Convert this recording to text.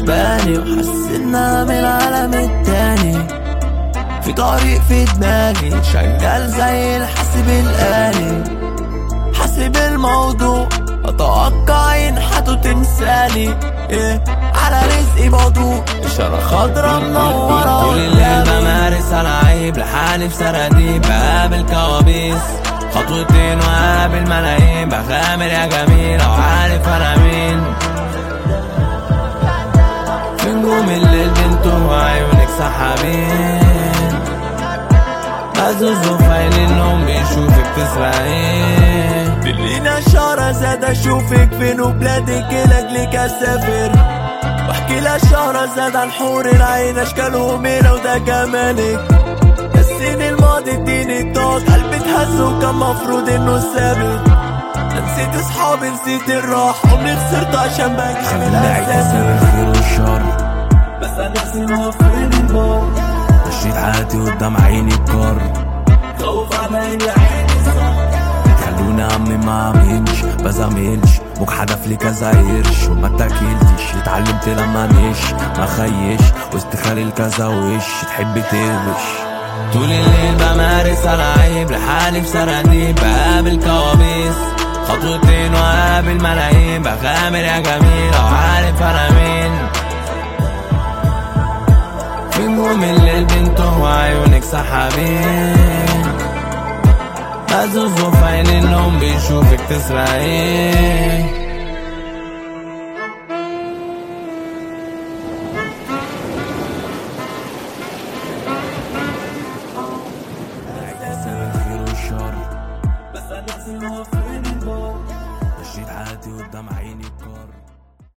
بالي وحاسس انها من العالم التاني في طريق في دماغي شغال زي الحاسب الآلي حاسب الموضوع اتوقع ينحت وتنساني ايه على رزقي بضوء اشارة خضرا منورة طول الليل بمارس العيب لحالي في سراديب بقابل كوابيس خطوتين وقابل ملايين بغامر يا جميل لو عارف انا مين في نجوم الليل بنت وعيونك سحابين بزوز وفايل النوم بيشوفك تسرقين لينا اشارة زاد اشوفك فين وبلادك لاجلك اسافر واحكي لها شهرة زاد عن حور العين اشكالهم هنا وده جمالك السنين الماضي اديني طاق قلبي اتهز وكان مفروض انه ثابت نسيت اصحابي نسيت الراحة عمري خسرت عشان بكسب سبب الخير والشر بس انا نفسي موفرين البار مشيت حياتي قدام عيني بكر خوف على عيني عيني خلوني عمي ما عملش بزاملش موك حدف لي كذا قرش وما اتاكلتش اتعلمت لما مش ما خيش وسط خليل كذا وش تحب تغش طول الليل بمارس العيب لحالي في سراديب بقابل كوابيس خطوتين وقابل ملايين بغامر يا جميل لو عارف انا مين في نجوم الليل بنت وعيونك سحابين بزوز وفايل النوم بيشوفك تسرقين سبب الخير والشر بس انا نفسي موفرين البار مشيت حياتي قدام عيني بكر